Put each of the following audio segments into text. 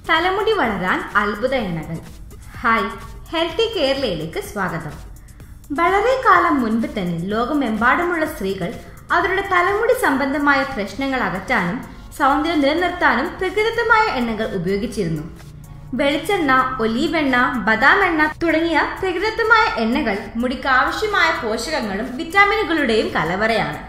തലമുടി വളരാൻ അത്ഭുത എണ്ണകൾ ഹായ് ഹെൽത്തി കേരളയിലേക്ക് സ്വാഗതം വളരെ കാലം മുൻപ് തന്നെ ലോകമെമ്പാടുമുള്ള സ്ത്രീകൾ അവരുടെ തലമുടി സംബന്ധമായ പ്രശ്നങ്ങൾ അകറ്റാനും സൗന്ദര്യം നിലനിർത്താനും പ്രകൃതിദത്തമായ എണ്ണകൾ ഉപയോഗിച്ചിരുന്നു വെളിച്ചെണ്ണ ഒലീവ് എണ്ണ ബദാം എണ്ണ തുടങ്ങിയ പ്രകൃതിദത്തമായ എണ്ണകൾ മുടിക്ക് ആവശ്യമായ പോഷകങ്ങളും വിറ്റാമിനുകളുടെയും കലവറയാണ്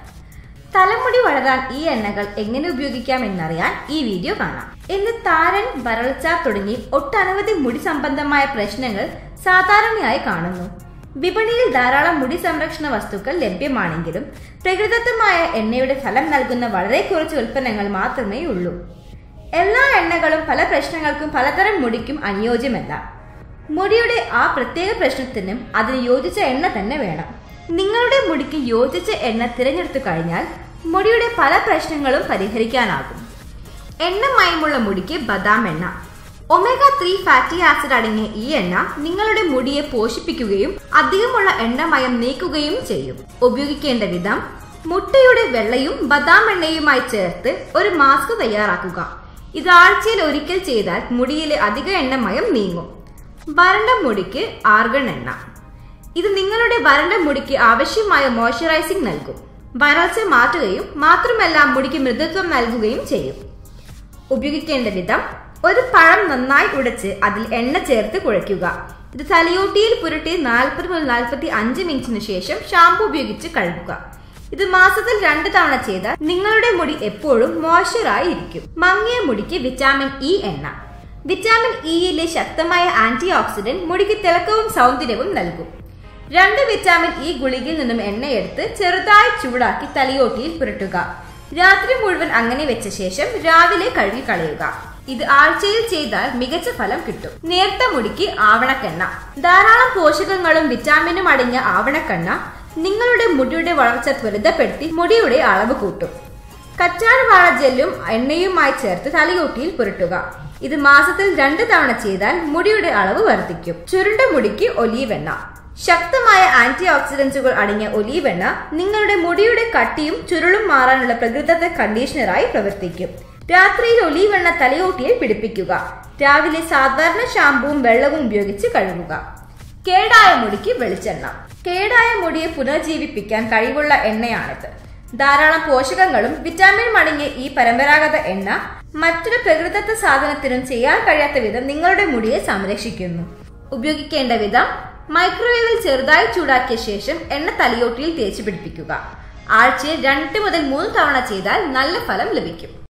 തലമുടി വളരാൻ ഈ എണ്ണകൾ എങ്ങനെ ഉപയോഗിക്കാം എന്നറിയാൻ ഈ വീഡിയോ കാണാം ഇന്ന് താരൻ വരൾച്ച തുടങ്ങി ഒട്ടനവധി മുടി സംബന്ധമായ പ്രശ്നങ്ങൾ സാധാരണയായി കാണുന്നു വിപണിയിൽ ധാരാളം മുടി സംരക്ഷണ വസ്തുക്കൾ ലഭ്യമാണെങ്കിലും പ്രകൃതിദത്തമായ എണ്ണയുടെ ഫലം നൽകുന്ന വളരെ കുറച്ച് ഉൽപ്പന്നങ്ങൾ മാത്രമേ ഉള്ളൂ എല്ലാ എണ്ണകളും പല പ്രശ്നങ്ങൾക്കും പലതരം മുടിക്കും അനുയോജ്യമല്ല മുടിയുടെ ആ പ്രത്യേക പ്രശ്നത്തിനും അതിന് യോജിച്ച എണ്ണ തന്നെ വേണം നിങ്ങളുടെ മുടിക്ക് യോജിച്ച എണ്ണ തിരഞ്ഞെടുത്തു കഴിഞ്ഞാൽ മുടിയുടെ പല പ്രശ്നങ്ങളും പരിഹരിക്കാനാകും എണ്ണമയമുള്ള മുടിക്ക് ബദാം എണ്ണ ഒമേഗ ത്രീ ഫാറ്റി ആസിഡ് അടങ്ങിയ ഈ എണ്ണ നിങ്ങളുടെ മുടിയെ പോഷിപ്പിക്കുകയും അധികമുള്ള എണ്ണമയം നീക്കുകയും ചെയ്യും ഉപയോഗിക്കേണ്ട വിധം മുട്ടയുടെ വെള്ളയും ബദാം എണ്ണയുമായി ചേർത്ത് ഒരു മാസ്ക് തയ്യാറാക്കുക ഇത് ആഴ്ചയിൽ ഒരിക്കൽ ചെയ്താൽ മുടിയിലെ അധിക എണ്ണമയം നീങ്ങും വരണ്ട മുടിക്ക് ആർഗൺ എണ്ണ ഇത് നിങ്ങളുടെ വരണ്ട മുടിക്ക് ആവശ്യമായ മോയ്സ്ചറൈസിംഗ് നൽകും വരൾച്ച മാറ്റുകയും മാത്രമല്ല മുടിക്ക് മൃദുത്വം നൽകുകയും ചെയ്യും ഉപയോഗിക്കേണ്ട വിധം ഒരു പഴം നന്നായി ഉടച്ച് അതിൽ എണ്ണ ചേർത്ത് കുഴയ്ക്കുക ഇത് തലയോട്ടിയിൽ പുരട്ടി നാൽപ്പത് മുതൽ നാൽപ്പത്തി അഞ്ച് മിനിറ്റിന് ശേഷം ഷാമ്പു ഉപയോഗിച്ച് കഴുകുക ഇത് മാസത്തിൽ രണ്ട് തവണ ചെയ്താൽ നിങ്ങളുടെ മുടി എപ്പോഴും മോയ്സ്ചറായി ഇരിക്കും മങ്ങിയ മുടിക്ക് വിറ്റാമിൻ ഇ എണ്ണ വിറ്റാമിൻ ഇയിലെ ശക്തമായ ആന്റി ഓക്സിഡന്റ് മുടിക്ക് തിളക്കവും സൗന്ദര്യവും നൽകും രണ്ട് വിറ്റാമിൻ ഇ ഗുളികയിൽ നിന്നും എണ്ണയെടുത്ത് ചെറുതായി ചൂടാക്കി തലയോട്ടിയിൽ പുരട്ടുക രാത്രി മുഴുവൻ അങ്ങനെ വെച്ച ശേഷം രാവിലെ കഴുകി കളയുക ഇത് ആഴ്ചയിൽ ചെയ്താൽ മികച്ച ഫലം കിട്ടും നേർത്ത മുടിക്ക് ആവണക്കെണ്ണ ധാരാളം പോഷകങ്ങളും വിറ്റാമിനും അടങ്ങിയ ആവണക്കെണ്ണ നിങ്ങളുടെ മുടിയുടെ വളർച്ച ത്വരിതപ്പെടുത്തി മുടിയുടെ അളവ് കൂട്ടും കറ്റാർവാഴ ജെല്ലും എണ്ണയുമായി ചേർത്ത് തലയോട്ടിയിൽ പുരട്ടുക ഇത് മാസത്തിൽ രണ്ട് തവണ ചെയ്താൽ മുടിയുടെ അളവ് വർദ്ധിക്കും ചുരുണ്ട മുടിക്ക് ഒലീവ് എണ്ണ ശക്തമായ ആന്റി ഓക്സിഡന്റുകൾ അടങ്ങിയ ഒലീവ് എണ്ണ നിങ്ങളുടെ മുടിയുടെ കട്ടിയും ചുരുളും മാറാനുള്ള പ്രകൃതത്തെ കണ്ടീഷണറായി പ്രവർത്തിക്കും രാത്രിയിൽ ഒലീവ് എണ്ണ തലയോട്ടിയിൽ പിടിപ്പിക്കുക രാവിലെ സാധാരണ ഷാമ്പുവും വെള്ളവും ഉപയോഗിച്ച് കഴുകുക കേടായ മുടിക്ക് വെളിച്ചെണ്ണ കേടായ മുടിയെ പുനർജീവിപ്പിക്കാൻ കഴിവുള്ള എണ്ണയാണിത് ധാരാളം പോഷകങ്ങളും വിറ്റാമിനും അടങ്ങിയ ഈ പരമ്പരാഗത എണ്ണ മറ്റൊരു പ്രകൃതിദത്ത സാധനത്തിനും ചെയ്യാൻ കഴിയാത്ത വിധം നിങ്ങളുടെ മുടിയെ സംരക്ഷിക്കുന്നു ഉപയോഗിക്കേണ്ട വിധം മൈക്രോവേവിൽ ചെറുതായി ചൂടാക്കിയ ശേഷം എണ്ണ തലയോട്ടിയിൽ തേച്ച് പിടിപ്പിക്കുക ആഴ്ചയിൽ രണ്ട് മുതൽ മൂന്ന് തവണ ചെയ്താൽ നല്ല ഫലം ലഭിക്കും